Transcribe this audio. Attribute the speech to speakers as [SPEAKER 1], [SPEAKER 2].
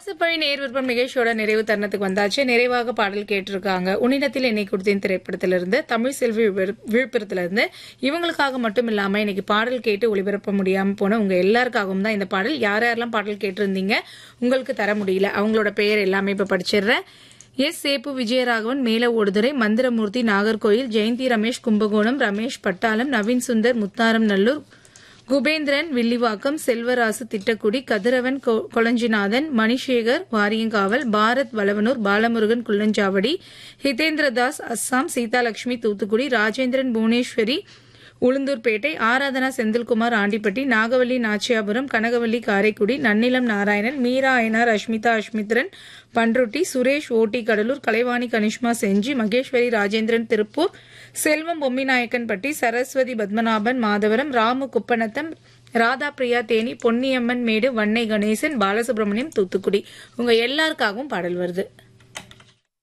[SPEAKER 1] WhatsApp வழி நேர் விருப்பம் நிகழ்ச்சியோட நிறைவு தருணத்துக்கு வந்தாச்சு நிறைவாக பாடல் கேட்டிருக்காங்க உன்னிடத்தில் என்னை கொடுத்தேன் திரைப்படத்திலிருந்து தமிழ் செல்வி விழு- விழுப்புரத்திலிருந்து இவங்களுக்காக மட்டும் இல்லாம இன்னைக்கு பாடல் கேட்டு ஒளிபரப்ப முடியாம போன உங்க எல்லாருக்காகவும் தான் இந்த பாடல் யார் யாரெல்லாம் பாடல் கேட்டிருந்தீங்க உங்களுக்கு தர முடியல அவங்களோட பெயர் எல்லாமே இப்ப படிச்சிடுறேன் எஸ் சேப்பு விஜயராகவன் மேல ஓடுதுறை மந்திரமூர்த்தி நாகர்கோயில் ஜெயந்தி ரமேஷ் கும்பகோணம் ரமேஷ் பட்டாளம் நவீன் சுந்தர் முத்தாரம் நல்லூர் குபேந்திரன் வில்லிவாக்கம் செல்வராசு திட்டக்குடி கதிரவன் கொ- கொளஞ்சிநாதன் மணிசேகர் வாரியங்காவல் பாரத் வளவனூர் பாலமுருகன் குள்ளஞ்சாவடி ஹிதேந்திரதாஸ் அஸ்ஸாம் சீதாலட்சுமி தூத்துக்குடி ராஜேந்திரன் புவனேஸ்வரி உளுந்தூர்பேட்டை ஆராதனா செந்தில்குமார் ஆண்டிப்பட்டி நாகவல்லி நாச்சியாபுரம் கனகவல்லி காரைக்குடி நன்னிலம் நாராயணன் மீரா ஐனார் அஷ்மிதா அஷ்மித்ரன் பன்ருட்டி சுரேஷ் ஓட்டி கடலூர் கலைவாணி கனிஷ்மா செஞ்சி மகேஸ்வரி ராஜேந்திரன் திருப்பூர் செல்வம் பொம்மிநாயக்கன்பட்டி சரஸ்வதி பத்மநாபன் மாதவரம் ராமு குப்பநத்தம் ராதா பிரியா தேனி பொன்னியம்மன் மேடு வன்னை கணேசன் பாலசுப்ரமணியம் தூத்துக்குடி உங்க எல்லாருக்காகவும் பாடல் வருது